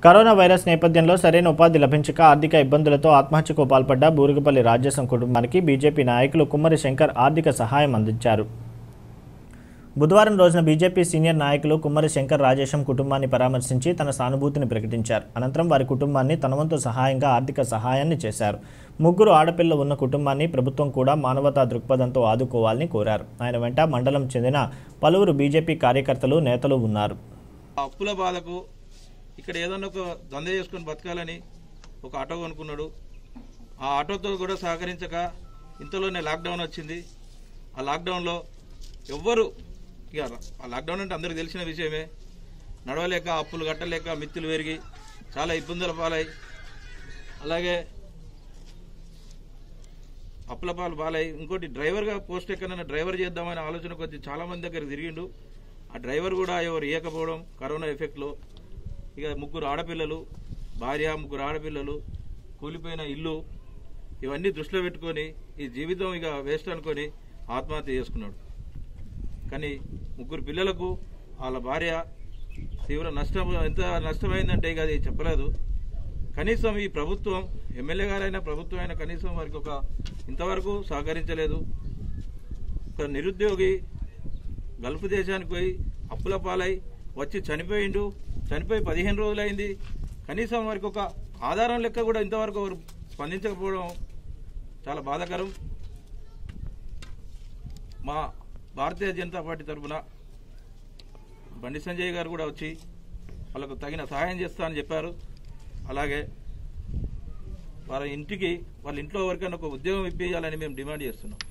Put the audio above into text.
corona virus నేపథ్యంలో సరైన ఉపాధి లభించక ఆర్థిక ఇబ్బందులతో ఆత్మహత్యకు పాల్పడ్డ బూరుగుపల్లి రాజేశం కుటుంబానికి బీజేపీ నాయకులు కుమ్మరి శంకర్ ఆర్థిక సహాయం అందించారు బుధవారం రోజున బీజేపీ సీనియర్ నాయకులు కుమ్మరి శంకర్ రాజేశం కుటుంబాన్ని పరామర్శించి తన సానుభూతిని ప్రకటించారు అనంతరం వారి కుటుంబాన్ని తన వంతు సహాయంగా ఆర్థిక సహాయాన్ని చేశారు ముగ్గురు ఆడపిల్లలు ఉన్న కుటుంబాన్ని ప్రభుత్వం కూడా మానవతా దృక్పథంతో ఆదుకోవాలని కోరారు ఆయన వెంట మండలం చెందిన పలువురు బీజేపీ కార్యకర్తలు నేతలు ఉన్నారు ఆ అప్పుల బాధకు ఇక్కడ ఏదన్నా ఒక దంద చేసుకొని బతకాలని ఒక ఆటో కొనుక్కున్నాడు ఆ ఆటోతో కూడా సహకరించక ఇంతలోనే లాక్డౌన్ వచ్చింది ఆ లాక్డౌన్లో ఎవ్వరు ఇక ఆ లాక్డౌన్ అంటే అందరికీ తెలిసిన విషయమే నడవలేక అప్పులు కట్టలేక మిత్తులు పెరిగి చాలా ఇబ్బందుల పాలై అలాగే అప్పుల పాలు బాలై ఇంకోటి డ్రైవర్గా పోస్ట్ ఎక్కడైనా డ్రైవర్ చేద్దామనే ఆలోచన కొద్ది చాలా మంది దగ్గర తిరిగిండు ఆ డ్రైవర్ కూడా ఎవరు ఇవ్వకపోవడం కరోనా ఎఫెక్ట్లో ఇక ముగ్గురు ఆడపిల్లలు భార్య ముగ్గురు ఆడపిల్లలు కూలిపోయిన ఇల్లు ఇవన్నీ దృష్టిలో పెట్టుకొని ఈ జీవితం ఇక వేస్ట్ అనుకొని ఆత్మహత్య చేసుకున్నాడు కానీ ముగ్గురు పిల్లలకు వాళ్ళ భార్య తీవ్ర నష్టం ఎంత నష్టమైందంటే ఇక అది చెప్పలేదు కనీసం ఈ ప్రభుత్వం ఎమ్మెల్యే గారైన ప్రభుత్వం అయినా కనీసం వారికి ఒక ఇంతవరకు సహకరించలేదు ఒక నిరుద్యోగి గల్ఫ్ దేశానికి పోయి అప్పుల పాలై వచ్చి చనిపోయిండు చనిపోయి పదిహేను రోజులైంది కనీసం వారికి ఒక ఆధారం లెక్క కూడా ఇంతవరకు వారు స్పందించకపోవడం చాలా బాధాకరం మా భారతీయ జనతా పార్టీ తరఫున బండి సంజయ్ గారు కూడా వచ్చి వాళ్ళకు తగిన సహాయం చేస్తా అని చెప్పారు అలాగే వాళ్ళ ఇంటికి వాళ్ళ ఇంట్లో ఎవరికైనా ఒక ఉద్యోగం ఇప్పించాలని మేము డిమాండ్ చేస్తున్నాం